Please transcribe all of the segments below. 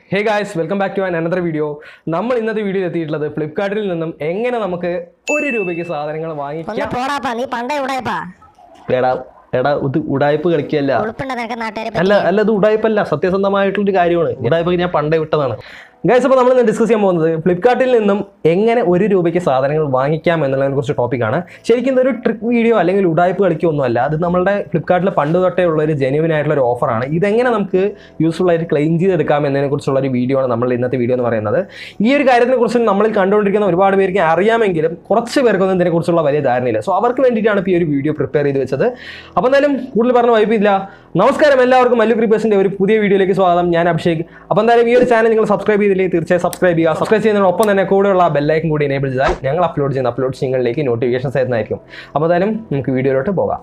Hey guys welcome back to an another video നമ്മൾ ഇന്നത്തെ വീഡിയോയിൽ എത്തിയിട്ടുള്ളത് ഫ്ലിപ്കാർട്ടിൽ നിന്നും എങ്ങനെ നമുക്ക് ഒരു രൂപയ്ക്ക് സാധനങ്ങൾ ഒന്ന് വാങ്ങിക്കാം പോടാപ്പാ നീ പണ്ടേ ഉടായപ്പാ എടാ എടാ ഇത് ഉടായ്പ കളിക്കല്ല ഉളുപ്പുണ്ട് നിനക്ക് നാട്ടുകാരെ അല്ല അല്ല ഇത് ഉടായ്പല്ല സത്യസന്ധമായിട്ടുള്ളൊരു കാര്യമാണ് ഉടായ്പ ഞാൻ പണ്ടേ വിട്ടതാണ് ഗൈസ് അപ്പോൾ നമ്മൾ ഇന്ന് ഡിസ്കസ് ചെയ്യാൻ പോകുന്നത് ഫ്ലിപ്കാർട്ടിൽ നിന്നും എങ്ങനെ ഒരു രൂപയ്ക്ക് സാധനങ്ങൾ വാങ്ങിക്കാം എന്നുള്ളതിനെ കുറിച്ച് ടോപ്പിക്കാണ് ശരിക്കും ഇതൊരു ട്രിക്ക് വീഡിയോ അല്ലെങ്കിൽ ഉടായ്പ കളിക്കൊന്നുമല്ല അത് നമ്മളുടെ ഫ്ലിപ്കാർട്ടിൽ പണ്ട് തൊട്ടേ ഉള്ള ഒരു ജെനുവിൻ ആയിട്ടുള്ള ഒരു ഓഫറാണ് ഇതെങ്ങനെ നമുക്ക് യൂസ്ഫുൾ ആയിട്ട് ക്ലെയിം ചെയ്തെടുക്കാം എന്നതിനെ കുറിച്ചുള്ള ഒരു വീഡിയോ ആണ് നമ്മൾ ഇന്നത്തെ വീഡിയോ എന്ന് പറയുന്നത് ഈ ഒരു കാര്യത്തിനെ കുറിച്ച് നമ്മൾ കണ്ടുകൊണ്ടിരിക്കുന്ന ഒരുപാട് പേർക്ക് അറിയാമെങ്കിലും കുറച്ച് പേർക്കൊന്നും ഇതിനെക്കുറിച്ചുള്ള വലിയ ധാരണയില്ല സോ അവർക്ക് വേണ്ടിയിട്ടാണ് ഇപ്പോൾ ഈ ഒരു വീഡിയോ പ്രിപ്പയർ ചെയ്ത് വെച്ചത് അപ്പോൾ എന്തായാലും കൂടുതൽ പറഞ്ഞ വൈപ്പില്ല നമസ്കാരം എല്ലാവർക്കും മല്ലു ക്രീപ്പേഴ്സിന്റെ ഒരു പുതിയ വീഡിയോയിലേക്ക് സ്വാഗതം ഞാൻ അഭിഷേക് അപ്പോൾ എന്തായാലും ഈ ഒരു ചാനൽ നിങ്ങൾ സബ്സ്ക്രൈബ് ചെയ്തില്ലെങ്കിൽ തീർച്ചയായും സബ്സ്ക്രൈബ് ചെയ്യുക സബ്സ്ക്രൈബ് ചെയ്യുന്നതിനൊപ്പം തന്നെ കൂടെയുള്ള ബെല്ലൈക്കൻ കൂടി എനേബിൾ ചെയ്താൽ ഞങ്ങൾ അപ്ലോഡ് ചെയ്യുന്ന അപ്ലോഡ് നിങ്ങളിലേക്ക് നോട്ടിഫിക്കേഷൻസ് ആയിരുന്നായിരിക്കും അപ്പോൾ എന്തായാലും നമുക്ക് വീഡിയോയിലോട്ട് പോകാം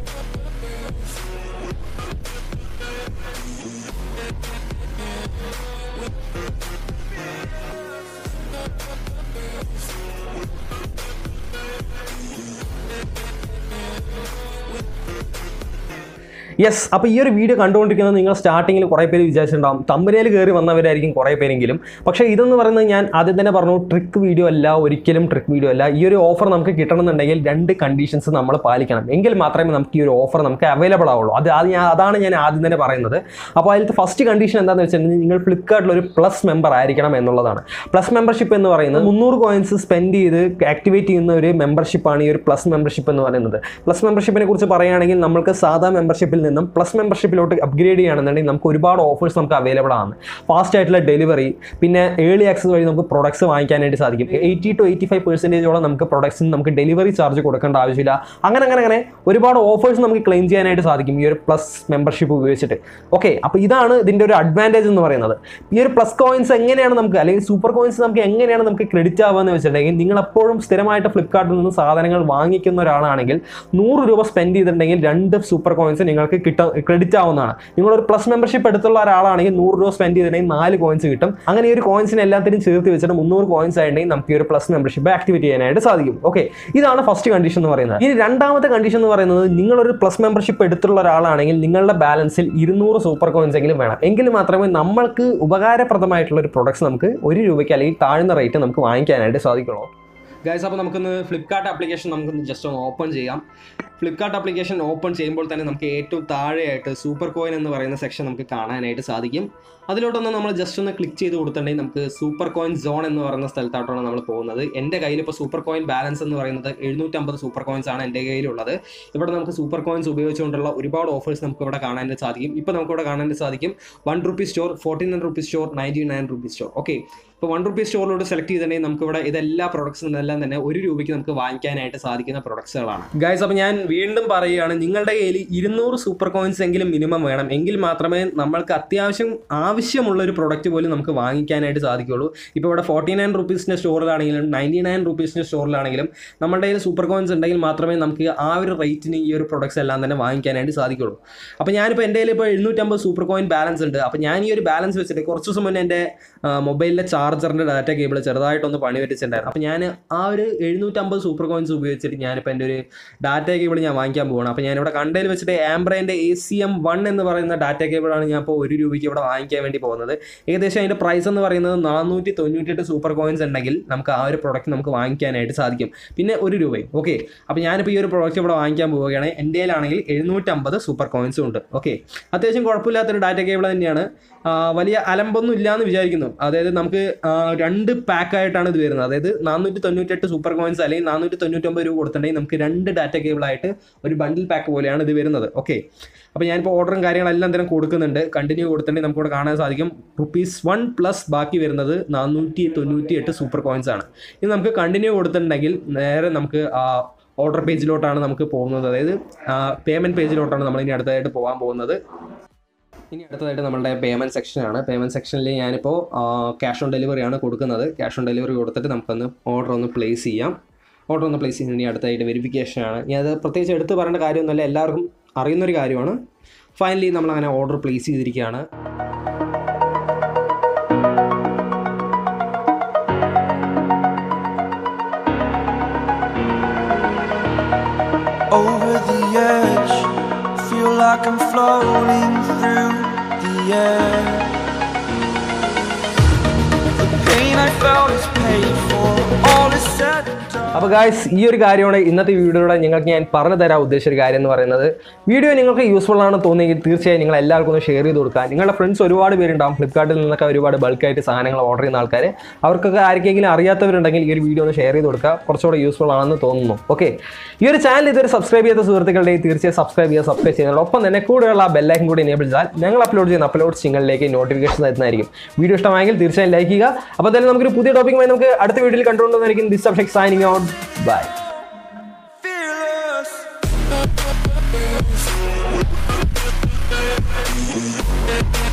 യെസ് അപ്പോൾ ഈ ഒരു വീഡിയോ കണ്ടുകൊണ്ടിരിക്കുന്നത് നിങ്ങൾ സ്റ്റാർട്ടിങ്ങിൽ കുറേ പേര് വിചാരിച്ചിട്ടുണ്ടാവും തമ്പനയിൽ കയറി വന്നവരായിരിക്കും കുറേ പേരെങ്കിലും പക്ഷേ ഇതെന്ന് പറയുന്നത് ഞാൻ ആദ്യം തന്നെ പറഞ്ഞു ട്രിക്ക് വീഡിയോ അല്ല ഒരിക്കലും ട്രിക്ക് വീഡിയോ അല്ല ഈ ഒരു ഓഫർ നമുക്ക് കിട്ടണമെന്നുണ്ടെങ്കിൽ രണ്ട് കണ്ടീഷൻസ് നമ്മൾ പാലിക്കണം എങ്കിൽ മാത്രമേ നമുക്ക് ഈ ഒരു ഓഫർ നമുക്ക് അവൈലബിൾ ആവുള്ളൂ അത് അത് ഞാൻ അതാണ് ഞാൻ ആദ്യം തന്നെ പറയുന്നത് അപ്പോൾ അതിലത്തെ ഫസ്റ്റ് കണ്ടീഷൻ എന്താണെന്ന് വെച്ചിട്ടുണ്ടെങ്കിൽ നിങ്ങൾ ഫ്ലിപ്കാർട്ടിൽ ഒരു പ്ലസ് മെമ്പർ ആയിരിക്കണം എന്നുള്ളതാണ് പ്ലസ് മെമ്പർഷിപ്പ് എന്ന് പറയുന്നത് മുന്നൂറ് കോയിൻസ് സ്പെൻഡ് ചെയ്ത് ആക്ടിവേറ്റ് ചെയ്യുന്ന ഒരു മെമ്പർഷിപ്പാണ് ഈ ഒരു പ്ലസ് മെമ്പർഷിപ്പ് എന്ന് പറയുന്നത് പ്ലസ് മെമ്പർഷിപ്പിനെ കുറിച്ച് പറയുകയാണെങ്കിൽ നമുക്ക് സാധാ മെമ്പർഷിപ്പിൽ നിന്നും പ്ലസ് മെമ്പർഷിപ്പിലോട്ട് അപ്ഗ്രേഡ് ചെയ്യുകയാണെന്നുണ്ടെങ്കിൽ നമുക്ക് ഒരുപാട് ഓഫേഴ്സ് നമുക്ക് അവൈലബിൾ ആണ് ഫാസ്റ്റ് ആയിട്ടുള്ള ഡെലിവറി പിന്നെ ഏർലി ആക്സസ് വഴി നമുക്ക് പ്രൊഡക്ട്സ് വാങ്ങിക്കാനായിട്ട് സാധിക്കും എയ്റ്റി ടു എയ്റ്റി ഫൈവ് പെർസെൻറ്റേജോളം നമുക്ക് പ്രൊഡക്ട്സിന് നമുക്ക് ഡെലിവറി ചാർജ് കൊടുക്കേണ്ട ആവശ്യമില്ല അങ്ങനെ അങ്ങനെ അങ്ങനെ ഒരുപാട് ഓഫേഴ്സ് നമുക്ക് ക്ലെയിം ചെയ്യാനായിട്ട് സാധിക്കും ഈ ഒരു പ്ലസ് മെമ്പർഷിപ്പ് ഉപയോഗിച്ചിട്ട് ഓക്കെ അപ്പോൾ ഇതാണ് ഇതിൻ്റെ ഒരു അഡ്വാൻറ്റേജ് എന്ന് പറയുന്നത് ഈ ഒരു പ്ലസ് കോയിൻസ് എങ്ങനെയാണ് നമുക്ക് അല്ലെങ്കിൽ സൂപ്പർ കോയിൻസ് നമുക്ക് എങ്ങനെയാണ് നമുക്ക് ക്രെഡിറ്റ് ആവുക എന്ന് വെച്ചിട്ടുണ്ടെങ്കിൽ നിങ്ങൾ എപ്പോഴും സ്ഥിരമായിട്ട് ഫ്ലിപ്കാർട്ടിൽ നിന്ന് സാധനങ്ങൾ വാങ്ങിക്കുന്ന ഒരാളാണെങ്കിൽ നൂറ് രൂപ സ്പെൻഡ് ചെയ്തിട്ടുണ്ടെങ്കിൽ രണ്ട് സൂപ്പർ കോയിൻസ് നിങ്ങൾക്ക് കിട്ട ക്രെഡിറ്റ് ആവുന്നതാണ് നിങ്ങളൊരു പ്ലസ് മെമ്പർഷിപ്പ് എടുത്തുള്ള ഒരാളാണെങ്കിൽ നൂറ് രൂപ സ്പെൻഡ് ചെയ്തിട്ടുണ്ടെങ്കിൽ നാല് കോയിൻസ് കിട്ടും അങ്ങനെ ഈ ഒരു കോയിൻസിന് എല്ലാത്തിനും ചേർത്ത് വെച്ചിട്ട് മുന്നൂറ് കോയിൻസ് ആയിട്ടുണ്ടെങ്കിൽ നമുക്ക് ഈ ഒരു പ്ലസ് മെമ്പർഷിപ്പ് ആക്ടിവേറ്റ് ചെയ്യാനായിട്ട് സാധിക്കും ഓക്കെ ഇതാണ് ഫസ്റ്റ് കണ്ടീഷൻ എന്ന് പറയുന്നത് ഇനി രണ്ടാമത്തെ കണ്ടീഷൻ എന്ന് പറയുന്നത് നിങ്ങളൊരു പ്ലസ് മെമ്പർഷിപ്പ് എടുത്തുള്ള ഒരാളാണെങ്കിൽ നിങ്ങളുടെ ബാലൻസിൽ ഇരുന്നൂറ് സൂപ്പർ കോയിൻസ് എങ്കിലും വേണം എങ്കിൽ മാത്രമേ നമ്മൾക്ക് ഉപകാരപ്രദമായിട്ടുള്ള ഒരു പ്രൊഡക്ട്സ് നമുക്ക് ഒരു രൂപയ്ക്ക് അല്ലെങ്കിൽ താഴ്ന്ന റേറ്റ് നമുക്ക് വാങ്ങിക്കാനായിട്ട് സാധിക്കുള്ളൂ ഗൈസ് അപ്പോൾ നമുക്കൊന്ന് ഫ്ലിപ്കാർട്ട് ആപ്ലിക്കേഷൻ നമുക്കൊന്ന് ജസ്റ്റ് ഒന്ന് ഓപ്പൺ ചെയ്യാം ഫ്ലിപ്കാർട്ട് ആപ്ലിക്കേഷൻ ഓപ്പൺ ചെയ്യുമ്പോൾ തന്നെ നമുക്ക് ഏറ്റവും താഴെയായിട്ട് സൂപ്പർ കോയിൻ എന്ന് പറയുന്ന സെക്ഷൻ നമുക്ക് കാണാനായിട്ട് സാധിക്കും അതിലോട്ടൊന്ന് നമ്മൾ ജസ്റ്റ് ഒന്ന് ക്ലിക്ക് ചെയ്ത് കൊടുത്തിട്ടുണ്ടെങ്കിൽ നമുക്ക് സൂപ്പർ കോയിൻ സോൺ എന്ന് പറയുന്ന സ്ഥലത്തോട്ടാണ് നമ്മൾ പോകുന്നത് എൻ്റെ കയ്യിൽ ഇപ്പോൾ സൂപ്പർ കോയിൻ ബാലൻസ് എന്ന് പറയുന്നത് എഴുന്നൂറ്റമ്പത് സൂപ്പർ കോയിൻസ് ആണ് എൻ്റെ കയ്യിലുള്ളത് ഇവിടെ നമുക്ക് സൂപ്പർ കോയിൻസ് ഉപയോഗിച്ചുകൊണ്ടുള്ള ഒരുപാട് ഓഫേഴ്സ് നമുക്ക് ഇവിടെ കാണാനായിട്ട് സാധിക്കും ഇപ്പോൾ നമുക്ക് ഇവിടെ കാണാനായിട്ട് സാധിക്കും one rupees store forty nine rupees store ninety nine rupees store okay ഇപ്പോൾ വൺ റുപ്പീസ് സ്റ്റോറിലോട്ട് സെലക്ട് ചെയ്തിട്ടുണ്ടെങ്കിൽ നമുക്ക് ഇവിടെ ഇതെല്ലാ പ്രൊഡക്ട്സും എല്ലാം തന്നെ ഒരു രൂപയ്ക്ക് നമുക്ക് വാങ്ങിക്കാനായിട്ട് സാധിക്കുന്ന പ്രൊഡക്ട്സുകളാണ് ഗൈസ് അപ്പോൾ ഞാൻ വീണ്ടും പറയുകയാണ് നിങ്ങളുടെ കയ്യിൽ ഇരുന്നൂറ് സൂപ്പർ കോയിൻസ് എങ്കിലും മിനിമം വേണം എങ്കിൽ മാത്രമേ നമ്മൾക്ക് അത്യാവശ്യം ആവശ്യമുള്ള ഒരു പ്രൊഡക്റ്റ് പോലും നമുക്ക് വാങ്ങിക്കാനായിട്ട് സാധിക്കുള്ളൂ ഇപ്പോൾ ഇവിടെ ഫോർട്ടി നയൻ റുപ്പീസിൻ്റെ സ്റ്റോറിലാണെങ്കിലും നയൻറ്റി നയൻ റുപ്പീസിൻ്റെ സ്റ്റോറിലാണെങ്കിലും നമ്മുടെ കയ്യിൽ സൂപ്പർ കോയിൻസ് ഉണ്ടെങ്കിൽ മാത്രമേ നമുക്ക് ആ ഒരു റേറ്റിന് ഈ ഒരു പ്രൊഡക്ട്സ് എല്ലാം തന്നെ വാങ്ങിക്കാനായിട്ട് സാധിക്കുള്ളൂ അപ്പോൾ ഞാനിപ്പോൾ എൻ്റെ കയ്യിൽ ഇപ്പോൾ എഴുന്നൂറ്റമ്പത് സൂപ്പർ കോയിൻ ബാലൻസ് ഉണ്ട് അപ്പോൾ ഞാൻ ഈ ഒരു ബാലൻസ് വെച്ചിട്ട് കുറച്ച് ദിവസം മുന്നേ എൻ്റെ മൊബൈലിലെ ചാർജറിൻ്റെ ഡാറ്റ കേബിൾ ചെറുതായിട്ടൊന്ന് പണി പറ്റിച്ചിട്ടുണ്ടായിരുന്നു അപ്പോൾ ഞാൻ ആ ഒരു എഴുന്നൂറ്റമ്പത് സൂപ്പർ കോയിൻസ് ഉപയോഗിച്ചിട്ട് ഞാനിപ്പോൾ എൻ്റെ ഒരു ഡാറ്റ കേബിൾ ഞാൻ വാങ്ങിക്കാൻ പോകണം അപ്പോൾ ഞാനിവിടെ കണ്ടതിൽ വെച്ചിട്ട് ആംബ്രേൻ്റെ എ സി എം വൺ എന്ന് പറയുന്ന ഡാറ്റ കേബിളാണ് ഞാൻ ഇപ്പോൾ ഒരു രൂപയ്ക്ക് ഇവിടെ വാങ്ങിക്കാൻ വേണ്ടി പോകുന്നത് ഏകദേശം അതിൻ്റെ പ്രൈസ് എന്ന് പറയുന്നത് നാനൂറ്റി തൊണ്ണൂറ്റെട്ട് സൂപ്പർ കോയിൻസ് ഉണ്ടെങ്കിൽ നമുക്ക് ആ ഒരു പ്രൊഡക്റ്റ് നമുക്ക് വാങ്ങിക്കാനായിട്ട് സാധിക്കും പിന്നെ ഒരു രൂപയും ഓക്കെ അപ്പോൾ ഞാനിപ്പോൾ ഈ ഒരു പ്രോഡക്റ്റ് ഇവിടെ വാങ്ങിക്കാൻ പോവുകയാണ് എൻ്റെ കയ്യിലാണെങ്കിൽ എഴുന്നൂറ്റമ്പത് സൂപ്പർ കോയിൻസും ഉണ്ട് ഓക്കെ അത്യാവശ്യം കുഴപ്പമില്ലാത്തൊരു ഡാറ്റ കേബിൾ തന്നെയാണ് ആ, വലിയ അലമ്പൊന്നും ഇല്ല എന്ന് വിചാരിക്കുന്നു അതായത് നമുക്ക് ആ, രണ്ട് പാക്കായിട്ടാണ് ഇത് വരുന്നത് അതായത് നാനൂറ്റി തൊണ്ണൂറ്റെട്ട് സൂപ്പർ കോയിൻസ് അല്ലെങ്കിൽ നാനൂറ്റി തൊണ്ണൂറ്റൊമ്പത് രൂപ കൊടുത്തിട്ടുണ്ടെങ്കിൽ നമുക്ക് രണ്ട് ഡാറ്റ കേബിളായിട്ട് ഒരു ബണ്ടിൽ പാക്ക് പോലെയാണ് ഇത് വരുന്നത് ഓക്കെ അപ്പോൾ ഞാനിപ്പോൾ ഓർഡറും കാര്യങ്ങളെല്ലാം തന്നെ കൊടുക്കുന്നുണ്ട് കണ്ടിന്യൂ കൊടുത്തിട്ടുണ്ടെങ്കിൽ നമുക്ക് ഇവിടെ കാണാൻ സാധിക്കും റുപ്പീസ് വൺ പ്ലസ് ബാക്കി വരുന്നത് നാനൂറ്റി തൊണ്ണൂറ്റി എട്ട് സൂപ്പർ കോയിൻസ് ആണ് ഇത് നമുക്ക് കണ്ടിന്യൂ കൊടുത്തിട്ടുണ്ടെങ്കിൽ നേരെ നമുക്ക് ആ ഓർഡർ പേജിലോട്ടാണ് നമുക്ക് പോകുന്നത് അതായത് പേയ്മെൻറ്റ് പേജിലോട്ടാണ് നമ്മൾ ഇനി അടുത്തതായിട്ട് പോകാൻ പോകുന്നത് ഇനി അടുത്തതായിട്ട് നമ്മളുടെ പേയ്മെൻറ്റ് സെക്ഷനാണ് പേയ്മെൻറ്റ് സെക്ഷനിൽ ഞാനിപ്പോൾ ക്യാഷ് ഓൺ ഡെലിവറി ആണ് കൊടുക്കുന്നത് ക്യാഷ് ഓൺ ഡെലിവറി കൊടുത്തിട്ട് നമുക്കൊന്ന് ഓർഡർ ഒന്ന് പ്ലേസ് ചെയ്യാം ഓർഡർ ഒന്ന് പ്ലേസ് ചെയ്യുന്നതിന് അടുത്തായിട്ട് വെരിഫിക്കേഷൻ ആണ് ഞാൻ അത് പ്രത്യേകിച്ച് എടുത്ത് പറയേണ്ട കാര്യമൊന്നുമല്ല എല്ലാവർക്കും അറിയുന്നൊരു കാര്യമാണ് ഫൈനലി നമ്മൾ അങ്ങനെ ഓർഡർ പ്ലേസ് ചെയ്തിരിക്കുകയാണ് over the edge. Feel like I'm floating through the air. pain I felt is paid for. All is said and done. അപ്പോൾ ഗായ്സ് ഈ ഒരു കാര്യമാണ് ഇന്നത്തെ വീഡിയോയുടെ നിങ്ങൾക്ക് ഞാൻ പറഞ്ഞു തരാൻ ഉദ്ദേശിച്ച ഒരു കാര്യം എന്ന് പറയുന്നത് വീഡിയോ നിങ്ങൾക്ക് യൂസ്ഫുൾ ആണ് തോന്നിയെങ്കിൽ തീർച്ചയായും നിങ്ങൾ എല്ലാവർക്കും ഒന്ന് ഷെയർ ചെയ്ത് കൊടുക്കുക നിങ്ങളുടെ ഫ്രണ്ട്സ് ഒരുപാട് പേരുണ്ടാവും ഫ്ലിപ്കാർട്ടിൽ നിന്നൊക്കെ ഒരുപാട് ബൾക്കായിട്ട് സാധനങ്ങൾ ഓർഡർ ചെയ്യുന്ന ആൾക്കാർ അവർക്കൊക്കെ ആർക്കെങ്കിലും അറിയാത്തവരുണ്ടെങ്കിൽ ഈ ഒരു വീഡിയോ ഒന്ന് ഷെയർ ചെയ്ത് കൊടുക്കുക കുറച്ചുകൂടെ യൂസ്ഫുൾ ആണെന്ന് തോന്നുന്നു ഓക്കെ ഈ ഒരു ചാനൽ ഇതൊരു സബ്സ്ക്രൈബ് ചെയ്ത സുഹൃത്തുക്കളുടെ തീർച്ചയായും സബ്സ്ക്രൈബ് ചെയ്യുക സബ്സ്ക്രൈബ് ചെയ്യുന്നത് ഒപ്പം തന്നെ കൂടെയുള്ള ആ ബെല്ലൈക്കൻ കൂടി എനേബിൾ ചെയ്താൽ ഞങ്ങൾ അപ്ലോഡ് ചെയ്യുന്ന അപ്ലോഡ്സ് നിങ്ങളിലേക്ക് നോട്ടിഫിക്കേഷൻ എത്തുന്നതായിരിക്കും വീഡിയോ ഇഷ്ടമായെങ്കിൽ തീർച്ചയായും ലൈക്ക് ചെയ്യുക അപ്പോൾ എന്തായാലും നമുക്കൊരു പുതിയ ടോപ്പിക്കുമായി നമുക്ക് അടുത്ത വീഡിയോയിൽ കണ്ടുകൊണ്ടുവന്നായിരിക്കും this subject signing out bye Fearless.